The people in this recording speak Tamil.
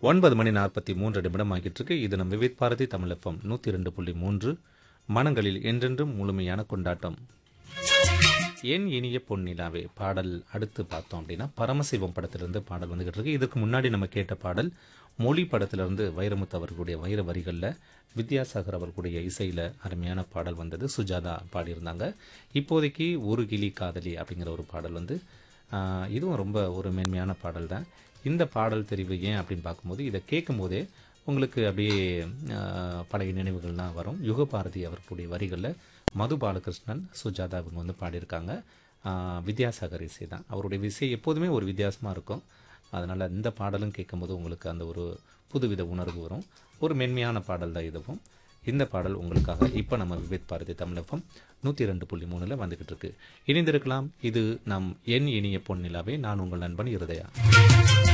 ஒன்பது மணி நாற்பத்தி மூன்று நிமிடம் ஆகிட்டு இருக்கு இது நம்ம விவித் பாரதி தமிழ் எஃப்எம் நூற்றி ரெண்டு புள்ளி மூன்று மனங்களில் என்றென்றும் முழுமையான கொண்டாட்டம் என் இனிய பொன்னிலாவே பாடல் அடுத்து பார்த்தோம் அப்படின்னா பரமசிவம் படத்திலிருந்து பாடல் வந்துகிட்டு இருக்கு இதுக்கு முன்னாடி நம்ம கேட்ட பாடல் மொழி படத்திலிருந்து வைரமுத்து அவர்களுடைய வைர வரிகளில் வித்யாசாகர் அவர்களுடைய இசையில் அருமையான பாடல் வந்தது சுஜாதா பாடியிருந்தாங்க இப்போதைக்கு ஒரு கிளி காதலி அப்படிங்கிற ஒரு பாடல் வந்து ஆஹ், இதுவும் ரொம்ப ஒரு மேன்மையான பாடல் தான் இந்த பாடல் தெரிவு ஏன் அப்படின்னு பார்க்கும்போது இதை கேட்கும்போதே உங்களுக்கு அப்படியே ஆஹ், பழைய நினைவுகள்லாம் வரும் யுகபாரதி அவர்களுடைய வரிகளில் மது பாலகிருஷ்ணன் சுஜாதா இவங்க வந்து பாடியிருக்காங்க ஆஹ், வித்யாசாகர் இசை தான் அவருடைய இசை எப்போதுமே ஒரு வித்தியாசமாக இருக்கும் அதனால் இந்த பாடலும் கேட்கும்போது உங்களுக்கு அந்த ஒரு புதுவித உணர்வு வரும் ஒரு மென்மையான பாடல் தான் இதுவும் இந்த பாடல் உங்களுக்காக இப்போ நம்ம விவேத் பாரதி தமிழகம் நூற்றி ரெண்டு புள்ளி மூணில் வந்துக்கிட்டு இருக்கு இணைந்திருக்கலாம் இது நம் என் இனிய பொன்னிலாவே நான் உங்கள் நண்பன் இருதயா